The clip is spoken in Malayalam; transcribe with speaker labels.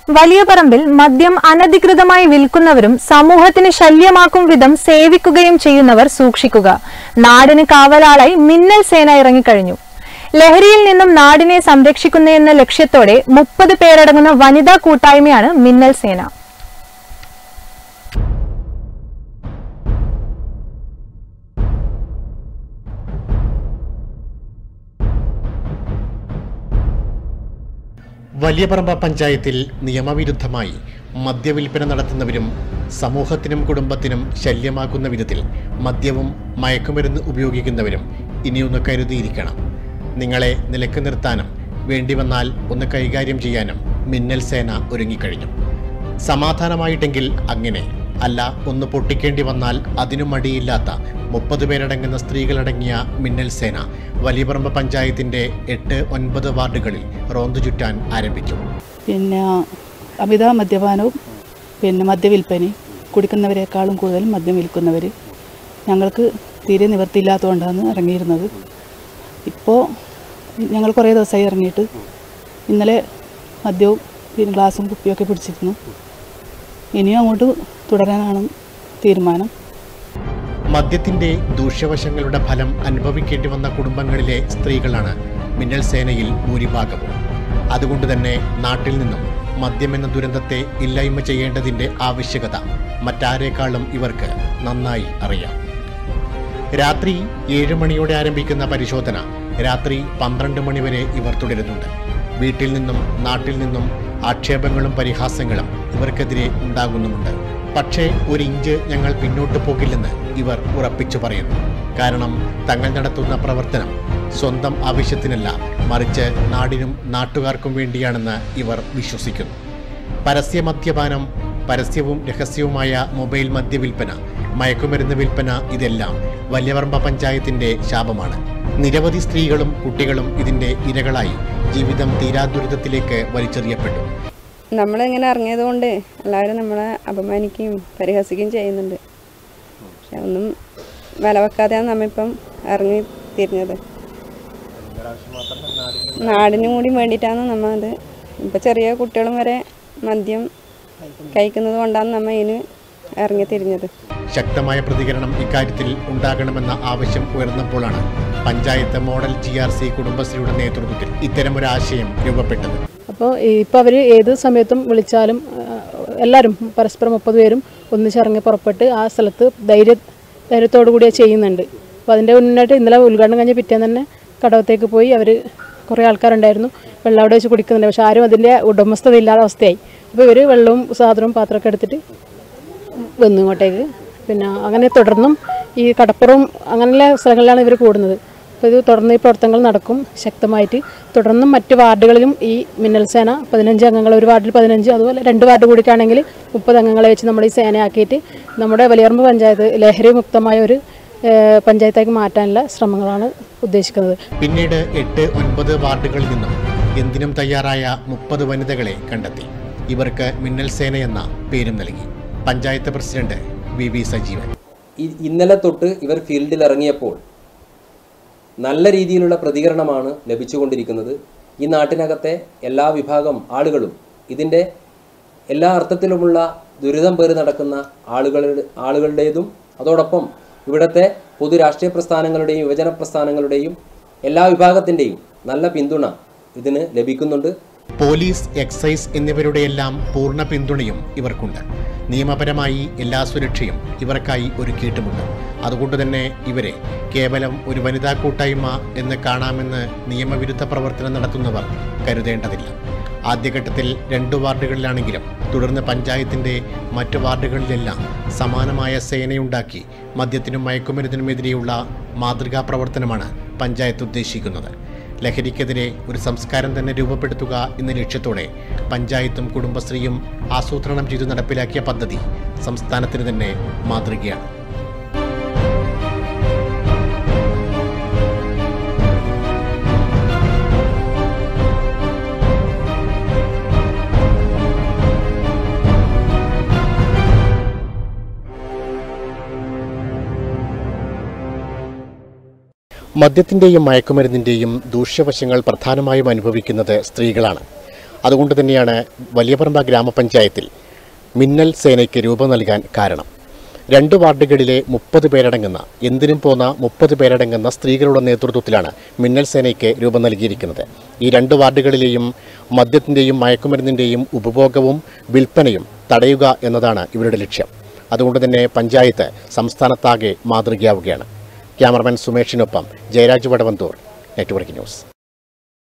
Speaker 1: വലിയ പറമ്പിൽ മദ്യം അനധികൃതമായി വിൽക്കുന്നവരും സമൂഹത്തിന് ശല്യമാക്കും വിധം സേവിക്കുകയും ചെയ്യുന്നവർ സൂക്ഷിക്കുക നാടിന് കാവലാളായി മിന്നൽ സേന ഇറങ്ങിക്കഴിഞ്ഞു ലഹരിയിൽ നിന്നും നാടിനെ സംരക്ഷിക്കുന്നതെന്ന ലക്ഷ്യത്തോടെ മുപ്പത് പേരടങ്ങുന്ന വനിതാ കൂട്ടായ്മയാണ് മിന്നൽ സേന
Speaker 2: വലിയപറമ്പ പഞ്ചായത്തിൽ നിയമവിരുദ്ധമായി മദ്യവിൽപ്പന നടത്തുന്നവരും സമൂഹത്തിനും കുടുംബത്തിനും ശല്യമാക്കുന്ന വിധത്തിൽ മദ്യവും മയക്കുമരുന്ന് ഉപയോഗിക്കുന്നവരും ഇനിയൊന്ന് കരുതിയിരിക്കണം നിങ്ങളെ നിലക്ക് നിർത്താനും വേണ്ടി വന്നാൽ ഒന്ന് കൈകാര്യം ചെയ്യാനും മിന്നൽ സേന ഒരുങ്ങിക്കഴിഞ്ഞു സമാധാനമായിട്ടെങ്കിൽ അങ്ങനെ അല്ല ഒന്ന് പൊട്ടിക്കേണ്ടി വന്നാൽ അതിനു മടിയില്ലാത്ത മുപ്പത് പേരടങ്ങുന്ന സ്ത്രീകളടങ്ങിയ മിന്നൽ സേന വലിയപറമ്പ് പഞ്ചായത്തിന്റെ എട്ട് ഒൻപത് വാർഡുകളിൽ റോന്തു ചുറ്റാൻ ആരംഭിച്ചു
Speaker 3: പിന്നെ അമിത മദ്യപാനവും പിന്നെ മദ്യവിൽപ്പനയും കുടിക്കുന്നവരെക്കാളും കൂടുതൽ മദ്യം വിൽക്കുന്നവർ ഞങ്ങൾക്ക് തീരെ നിവൃത്തിയില്ലാത്തതുകൊണ്ടാണ് ഇറങ്ങിയിരുന്നത് ഇപ്പോൾ ഞങ്ങൾ കുറേ ദിവസമായി ഇറങ്ങിയിട്ട് ഇന്നലെ മദ്യവും പിന്നെ ഗ്ലാസും കുപ്പിയൊക്കെ പിടിച്ചിരുന്നു ഇനിയും അങ്ങോട്ട് തുടരാനാണ് തീരുമാനം
Speaker 2: മദ്യത്തിന്റെ ദൂഷ്യവശങ്ങളുടെ ഫലം അനുഭവിക്കേണ്ടി വന്ന കുടുംബങ്ങളിലെ സ്ത്രീകളാണ് മിന്നൽ സേനയിൽ ഭൂരിഭാഗവും അതുകൊണ്ട് തന്നെ നാട്ടിൽ നിന്നും മദ്യമെന്ന ദുരന്തത്തെ ഇല്ലായ്മ ചെയ്യേണ്ടതിന്റെ ആവശ്യകത മറ്റാരേക്കാളും ഇവർക്ക് നന്നായി അറിയാം രാത്രി ഏഴ് മണിയോടെ ആരംഭിക്കുന്ന പരിശോധന രാത്രി പന്ത്രണ്ട് മണിവരെ ഇവർ തുടരുന്നുണ്ട് വീട്ടിൽ നിന്നും നാട്ടിൽ നിന്നും ആക്ഷേപങ്ങളും പരിഹാസങ്ങളും ഇവർക്കെതിരെ ഉണ്ടാകുന്നുമുണ്ട് പക്ഷേ ഒരു ഇഞ്ച് ഞങ്ങൾ പിന്നോട്ട് പോകില്ലെന്ന് ഇവർ ഉറപ്പിച്ചു പറയുന്നു കാരണം തങ്ങൾ നടത്തുന്ന പ്രവർത്തനം സ്വന്തം ആവശ്യത്തിനല്ല മറിച്ച് നാടിനും നാട്ടുകാർക്കും വേണ്ടിയാണെന്ന് ഇവർ വിശ്വസിക്കുന്നു പരസ്യ മദ്യപാനം പരസ്യവും രഹസ്യവുമായ മൊബൈൽ മദ്യവിൽപ്പന മയക്കുമരുന്ന് വിൽപ്പന ഇതെല്ലാം വല്യവർമ്മ പഞ്ചായത്തിന്റെ ശാപമാണ് നിരവധി സ്ത്രീകളും കുട്ടികളും ഇതിന്റെ ഇരകളായി ജീവിതം തീരാദുരിതത്തിലേക്ക് വലിച്ചെറിയപ്പെട്ടു
Speaker 4: നമ്മളിങ്ങനെ ഇറങ്ങിയത് കൊണ്ട് എല്ലാവരും നമ്മളെ അപമാനിക്കുകയും പരിഹസിക്കുകയും ചെയ്യുന്നുണ്ട് പക്ഷെ ഒന്നും വില വെക്കാതെയാണ് നമ്മിപ്പം ഇറങ്ങി തിരിഞ്ഞത് നാടിനും കൂടി വേണ്ടിയിട്ടാണ് നമ്മ അത് ഇപ്പം ചെറിയ കുട്ടികളും വരെ മദ്യം കഴിക്കുന്നത് കൊണ്ടാണ് നമ്മ ഇതിന് ഇറങ്ങി തിരിഞ്ഞത്
Speaker 2: ശക്തമായ പ്രതികരണം ഇക്കാര്യത്തിൽ ഉണ്ടാകണമെന്ന ആവശ്യം ഉയർന്നപ്പോഴാണ് panchayat model G R C കുടുംബശ്രീയുടെ നേതൃത്വത്തിൽ ഇത്തരമൊരാശയം രൂപപ്പെട്ടത്
Speaker 5: അപ്പോൾ ഇപ്പോൾ അവർ ഏത് സമയത്തും വിളിച്ചാലും ആ, എല്ലാവരും പരസ്പരം മുപ്പത് പേരും ഒന്നിച്ചിറങ്ങി പുറപ്പെട്ട് ആ സ്ഥലത്ത് ധൈര്യ ധൈര്യത്തോടു കൂടി ചെയ്യുന്നുണ്ട് അപ്പോൾ അതിൻ്റെ മുന്നായിട്ട് ഇന്നലെ ഉദ്ഘാടനം കഴിഞ്ഞ പിറ്റേന്ന് തന്നെ കടവത്തേക്ക് പോയി അവർ കുറേ ആൾക്കാരുണ്ടായിരുന്നു വെള്ളം അവിടെ വെച്ച് കുടിക്കുന്നുണ്ട് പക്ഷെ ആരും അതിൻ്റെ ഉടമസ്ഥത ഇല്ലാത്ത അവസ്ഥയായി അപ്പോൾ ഇവർ വെള്ളവും സാധനവും പാത്രമൊക്കെ എടുത്തിട്ട് വന്നു ഇങ്ങോട്ടേക്ക് പിന്നെ അങ്ങനെ തുടർന്നും ഈ കടപ്പുറം അങ്ങനെയുള്ള സ്ഥലങ്ങളിലാണ് ഇവർ കൂടുന്നത് അപ്പോൾ ഇത് തുടർന്ന് ഈ പ്രവർത്തനങ്ങൾ നടക്കും ശക്തമായിട്ട് തുടർന്നും മറ്റ് വാർഡുകളിലും ഈ മിന്നൽ സേന പതിനഞ്ച് അംഗങ്ങൾ ഒരു വാർഡിൽ പതിനഞ്ച് അതുപോലെ രണ്ട് വാർഡ് കൂടിയിട്ടാണെങ്കിൽ മുപ്പത് അംഗങ്ങളെ വെച്ച് നമ്മൾ ഈ സേനയാക്കിയിട്ട് നമ്മുടെ വലിയറമ്പ് പഞ്ചായത്ത് ലഹരി മുക്തമായ ഒരു ഏഹ്, പഞ്ചായത്താക്കി മാറ്റാനുള്ള ശ്രമങ്ങളാണ് ഉദ്ദേശിക്കുന്നത്
Speaker 2: പിന്നീട് എട്ട് ഒൻപത് വാർഡുകളിൽ നിന്നും എന്തിനും തയ്യാറായ മുപ്പത് വനിതകളെ കണ്ടെത്തി ഇവർക്ക് മിന്നൽ സേന എന്ന പേരും നൽകി panchayat president V V Sajeevan
Speaker 6: ഇ- ഇന്നലെ തൊട്ട് ഇവർ ഫീൽഡിൽ ഇറങ്ങിയപ്പോൾ നല്ല രീതിയിലുള്ള പ്രതികരണമാണ് ലഭിച്ചുകൊണ്ടിരിക്കുന്നത് ഈ നാട്ടിനകത്തെ എല്ലാ വിഭാഗം ആളുകളും ഇതിൻ്റെ എല്ലാ അർത്ഥത്തിലുമുള്ള ദുരിതം പേറി നടക്കുന്ന ആളുകളുടെ ആളുകളുടേതും അതോടൊപ്പം ഇവിടുത്തെ പൊതു രാഷ്ട്രീയ പ്രസ്ഥാനങ്ങളുടെയും യുവജന പ്രസ്ഥാനങ്ങളുടെയും എല്ലാ വിഭാഗത്തിൻ്റെയും നല്ല പിന്തുണ ഇതിന് ലഭിക്കുന്നുണ്ട്
Speaker 2: പോലീസ് എക്സൈസ് എന്നിവരുടെയെല്ലാം പൂർണ്ണ പിന്തുണയും ഇവർക്കുണ്ട് നിയമപരമായി എല്ലാ സുരക്ഷയും ഇവർക്കായി ഒരുക്കിയിട്ടുമുണ്ട് അതുകൊണ്ട് തന്നെ ഇവരെ കേവലം ഒരു വനിതാ കൂട്ടായ്മ എന്ന് കാണാമെന്ന് നിയമവിരുദ്ധ പ്രവർത്തനം നടത്തുന്നവർ കരുതേണ്ടതില്ല ആദ്യഘട്ടത്തിൽ രണ്ട് വാർഡുകളിലാണെങ്കിലും തുടർന്ന് പഞ്ചായത്തിന്റെ മറ്റ് വാർഡുകളിലെല്ലാം സമാനമായ സേനയുണ്ടാക്കി മദ്യത്തിനും മയക്കുമരുന്നിനുമെതിരെയുള്ള മാതൃകാ പ്രവർത്തനമാണ് പഞ്ചായത്ത് ഉദ്ദേശിക്കുന്നത് ലഹരിക്കെതിരെ ഒരു സംസ്കാരം തന്നെ രൂപപ്പെടുത്തുക എന്ന ലക്ഷ്യത്തോടെ പഞ്ചായത്തും കുടുംബശ്രീയും ആസൂത്രണം ചെയ്തു നടപ്പിലാക്കിയ പദ്ധതി സംസ്ഥാനത്തിന് തന്നെ മാതൃകയാണ് മദ്യത്തിൻ്റെയും മയക്കുമരുന്നിൻ്റെയും ദൂഷ്യവശങ്ങൾ പ്രധാനമായും അനുഭവിക്കുന്നത് സ്ത്രീകളാണ് അതുകൊണ്ട് തന്നെയാണ് വലിയപറമ്പ ഗ്രാമപഞ്ചായത്തിൽ മിന്നൽ സേനയ്ക്ക് രൂപം നൽകാൻ കാരണം രണ്ട് വാർഡുകളിലെ മുപ്പത് പേരടങ്ങുന്ന എന്തിനും പോന്ന മുപ്പത് പേരടങ്ങുന്ന സ്ത്രീകളുടെ നേതൃത്വത്തിലാണ് മിന്നൽ സേനയ്ക്ക് രൂപം നൽകിയിരിക്കുന്നത് ഈ രണ്ട് വാർഡുകളിലെയും മദ്യത്തിൻ്റെയും മയക്കുമരുന്നിൻ്റെയും ഉപഭോഗവും വിൽപ്പനയും തടയുക എന്നതാണ് ഇവരുടെ ലക്ഷ്യം അതുകൊണ്ട് തന്നെ പഞ്ചായത്ത് സംസ്ഥാനത്താകെ മാതൃകയാവുകയാണ് ക്യാമറമാൻ സുമേഷിനൊപ്പം ജയരാജ് വടവന്തൂർ നെറ്റ്വർക്ക് ന്യൂസ്